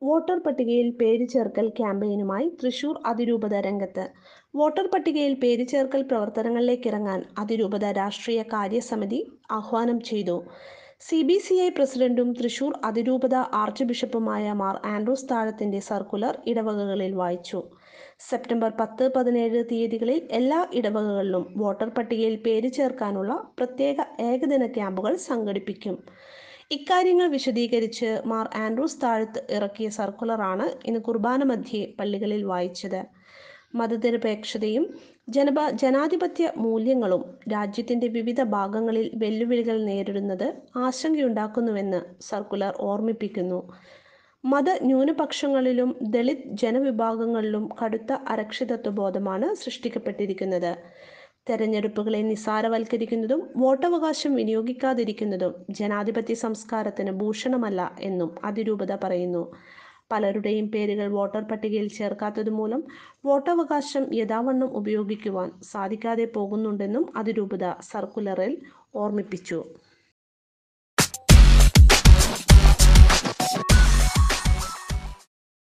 voter പട്ടികയിൽ പേര് ചേർക്കൽ ക്യാമ്പയിനുമായി തൃശൂർ അതിരൂപത രംഗത്ത് വോട്ടർ പട്ടികയിൽ പേര് ചേർക്കൽ പ്രവർത്തനങ്ങളിലേക്ക് ഇറങ്ങാൻ അതിരൂപത രാഷ്ട്രീയ കാര്യസമിതി ആഹ്വാനം ചെയ്തു സി ബി സി ഐ പ്രസിഡന്റും തൃശൂർ അതിരൂപത ആർച്ച് ബിഷപ്പുമായ മാർ ആൻഡ്രൂസ് താഴത്തിന്റെ സർക്കുലർ ഇടവകകളിൽ വായിച്ചു സെപ്റ്റംബർ പത്ത് പതിനേഴ് തീയതികളിൽ എല്ലാ ഇടവകകളിലും വോട്ടർ പട്ടികയിൽ പേര് ചേർക്കാനുള്ള പ്രത്യേക ഏകദിന ക്യാമ്പുകൾ സംഘടിപ്പിക്കും ഇക്കാര്യങ്ങൾ വിശദീകരിച്ച് മാർ ആൻഡ്രൂസ് താഴത്ത് ഇറക്കിയ സർക്കുലറാണ് ഇന്ന് കുർബാന മധ്യേ പള്ളികളിൽ വായിച്ചത് മതനിരപേക്ഷതയും ജനപ ജനാധിപത്യ മൂല്യങ്ങളും രാജ്യത്തിന്റെ വിവിധ ഭാഗങ്ങളിൽ വെല്ലുവിളികൾ നേരിടുന്നത് ആശങ്കയുണ്ടാക്കുന്നുവെന്ന് സർക്കുലർ ഓർമ്മിപ്പിക്കുന്നു മത ന്യൂനപക്ഷങ്ങളിലും ദളിത് ജനവിഭാഗങ്ങളിലും കടുത്ത അരക്ഷിതത്വ ബോധമാണ് സൃഷ്ടിക്കപ്പെട്ടിരിക്കുന്നത് തെരഞ്ഞെടുപ്പുകളെ നിസാരവൽക്കരിക്കുന്നതും വോട്ടവകാശം വിനിയോഗിക്കാതിരിക്കുന്നതും ജനാധിപത്യ സംസ്കാരത്തിന് ഭൂഷണമല്ല എന്നും അതിരൂപത പറയുന്നു പലരുടെയും പേരുകൾ വോട്ടർ പട്ടികയിൽ ചേർക്കാത്തതുമൂലം വോട്ടവകാശം യഥാവണ്ണം ഉപയോഗിക്കുവാൻ സാധിക്കാതെ പോകുന്നുണ്ടെന്നും അതിരൂപത സർക്കുലറിൽ ഓർമ്മിപ്പിച്ചു